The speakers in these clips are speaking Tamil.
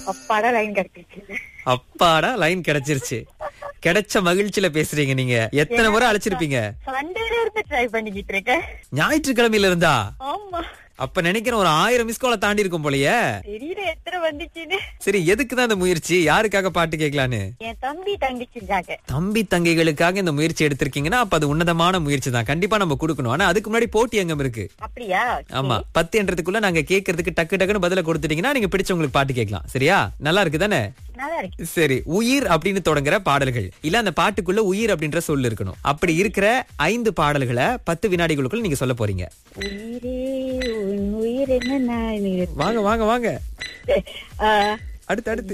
அப்பாடா லைன் கிடைச்சிச்சு அப்பாடா லைன் கிடைச்சிருச்சு கிடைச்ச மகிழ்ச்சியில பேசுறீங்க நீங்க எத்தனை முறை அழைச்சிருப்பீங்க சண்டேல இருந்து ட்ரை பண்ணிக்கிட்டு இருக்கேன் ஞாயிற்றுக்கிழமையில இருந்தா ஆமா அப்ப நினைக்கிறேன் ஒரு ஆயிரம் மிஸ்கால தாண்டி இருக்கும் போலயே தெரியல எத்தனை வந்துச்சுன்னு சரி எதுக்கு தான் இந்த முயற்சி யாருக்காக பாட்டு கேட்கலான்னு என் தம்பி தங்கச்சிருக்காங்க தம்பி தங்கைகளுக்காக இந்த முயற்சி எடுத்திருக்கீங்கன்னா அப்ப அது உன்னதமான முயற்சி தான் கண்டிப்பா நம்ம கொடுக்கணும் ஆனா அதுக்கு முன்னாடி போட்டி அங்கம் இருக்கு அப்படியா ஆமா பத்து என்றதுக்குள்ள நாங்க கேட்கறதுக்கு டக்கு டக்குன்னு பதில கொடுத்துட்டீங்கன்னா நீங்க பிடிச்சவங்களுக்கு பாட்டு கேட்கலாம் சரியா நல்லா இருக்கு தானே நல்லா இருக்கு சரி உயிர் அப்படின்னு தொடங்குற பாடல்கள் இல்ல அந்த பாட்டுக்குள்ள உயிர் அப்படின்ற சொல் இருக்கணும் அப்படி இருக்கிற ஐந்து பாடல்களை பத்து வினாடிகளுக்குள்ள நீங்க சொல்ல போறீங்க உயிரே உன் உயிர் என்ன நான் இரு- வாங்க வாங்க வாங்க ஆ, அடுத்து அடுத்து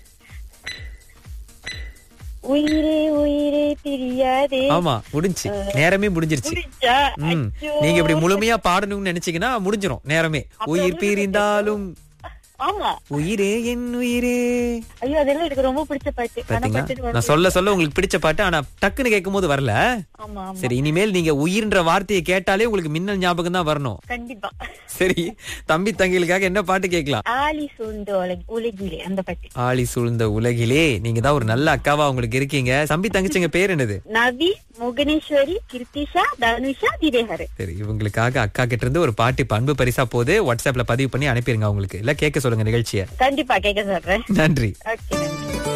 உயிரே உயிரே பிரியாதே ஆமா முடிஞ்சு நேரமே முடிஞ்சிருச்சு புரிஞ்சா ம் ஐயோ. நீங்க இப்படி முழுமையா பாடணும்னு நினைச்சீங்கன்னா முடிஞ்சிரும் நேரமே உயிர் பிரிந்தாலும் ஆமா உயிரே என் உயிரே ஐயோ அதெல்லாம் எனக்கு ரொம்ப பிடிச்ச பாட்டு ஆனா பாத்தீங்களா பாட்டுன்னு நான் வரல. சொல்ல சொல்ல உங்களுக்கு பிடிச்ச பாட்டு ஆனா டக்குன்னு கேட்கும் போது வரல ஆமா ஆமா சரி இனிமேல் நீங்க உயிர்ன்ற வார்த்தையை கேட்டாலே உங்களுக்கு மின்னல் ஞாபகம் தான் வரணும் கண்டிப்பா சரி தம்பி தங்கைகளுக்காக என்ன பாட்டு கேட்கலாம் ஆலி சூழ்ந்த உலக- உலகிலே அந்த பாட்டு ஆளி சூழ்ந்த உலகிலே நீங்க தான் ஒரு நல்ல அக்காவா உங்களுக்கு இருக்கீங்க தம்பி தங்கச்சிங்க பேர் என்னது நவி முகனேஸ்வரி கிருத்திஷா தனுஷா திரேஹர் சரி இவங்களுக்காக அக்கா கிட்ட இருந்து ஒரு பாட்டு இப்ப அன்பு பரிசா போது வாட்ஸ்அப்ல பதிவு பண்ணி அனுப்பிருங்க அவங்களுக்கு இல்ல கேட்க சொல்லுங்க நிகழ்ச்சியை கண்டிப்பா கேட்க சொல்றேன் நன்றி ஓகே நன்றி